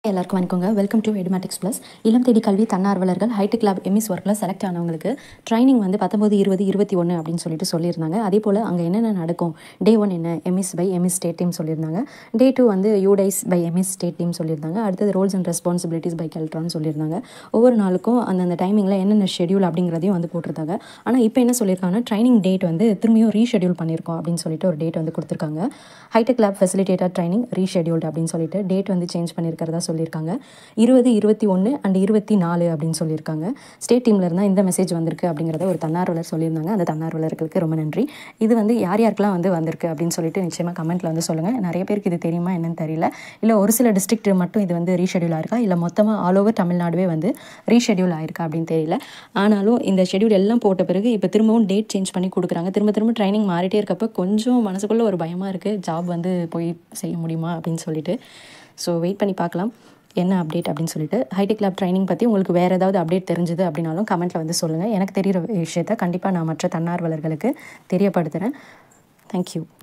எல்லாருக்கும் வணக்கங்க welcome to Edumatics plus இளம் தேடி கல்வி தன்னார்வலர்கள் ஹைடெக் லேப் எம்எஸ் ஒர்க்கில் செலக்ட் ஆனவங்களுக்கு ட்ரைனிங் வந்து பத்தொம்பது இருபது இருபத்தி ஒன்று அப்படின்னு சொல்லிட்டு சொல்லியிருந்தாங்க அதே போல் அங்கே என்னென்ன நடக்கும் டே ஒன் என்ன MS by MS state team சொல்லியிருந்தாங்க டே டூ வந்து UDISE by MS state team சொல்லியிருந்தாங்க அடுத்தது ரோல்ஸ் அண்ட் ரெஸ்பான்சிபிலிட்டிஸ் பை கெல்ட்ரான்னு சொல்லியிருந்தாங்க ஒவ்வொரு நாளுக்கும் அந்தந்த டைமிங்கில் என்னென்ன ஷெடியூல் அப்படிங்கிறதையும் வந்து போட்டிருந்தாங்க ஆனால் இப்போ என்ன சொல்லியிருக்காங்கன்னா ட்ரைனிங் டேட் வந்து திரும்பியும் ரீஷெடியூல் பண்ணியிருக்கோம் அப்படின்னு சொல்லிட்டு ஒரு டேட் வந்து கொடுத்துருக்காங்க hi-tech lab facilitator training rescheduled அப்படின்னு சொல்லிட்டு டேட் வந்து சேஞ்ச் பண்ணியிருக்கிறதா சொல்லியிருக்காங்க இருபது இருபத்தி ஒன்று அண்ட் இருபத்தி நாலு அப்படின்னு சொல்லியிருக்காங்க ஸ்டேட் டீமில் இருந்தால் இந்த மெசேஜ் வந்திருக்கு அப்படிங்கிறத ஒரு தன்னார்வலர் சொல்லியிருந்தாங்க அந்த தன்னார்வலர்களுக்கு ரொம்ப நன்றி இது வந்து யார் யாருக்கெல்லாம் வந்து வந்திருக்கு அப்படின்னு சொல்லிட்டு நிச்சயமாக கமெண்ட்டில் வந்து சொல்லுங்கள் நிறைய பேருக்கு இது தெரியுமா என்னன்னு தெரியல இல்லை ஒரு சில டிஸ்ட்ரிக்ட் மட்டும் இது வந்து ரீஷெடியூல் ஆயிருக்கா இல்லை மொத்தமாக ஆல் ஓவர் தமிழ்நாடுவே வந்து ரீஷெடியூல் ஆயிருக்கா அப்படின்னு தெரியல ஆனாலும் இந்த ஷெடியூல் எல்லாம் போட்ட பிறகு இப்போ திரும்பவும் டேட் சேஞ்ச் பண்ணி கொடுக்குறாங்க திரும்ப திரும்ப ட்ரைனிங் மாறிட்டே இருக்கப்போ கொஞ்சம் மனசுக்குள்ளே ஒரு பயமாக இருக்குது ஜாப் வந்து போய் செய்ய முடியுமா அப்படின்னு சொல்லிட்டு ஸோ வெயிட் பண்ணி பார்க்கலாம் என்ன அப்டேட் அப்படின்னு சொல்லிட்டு ஹைடெக் லேப் ட்ரைனிங் பற்றி உங்களுக்கு வேறு ஏதாவது அப்டேட் தெரிஞ்சுது அப்படின்னாலும் கமெண்ட்டில் வந்து சொல்லுங்கள் எனக்கு தெரிகிற விஷயத்த கண்டிப்பாக நான் மற்ற தன்னார்வலர்களுக்கு தெரியப்படுத்துகிறேன் தேங்க்யூ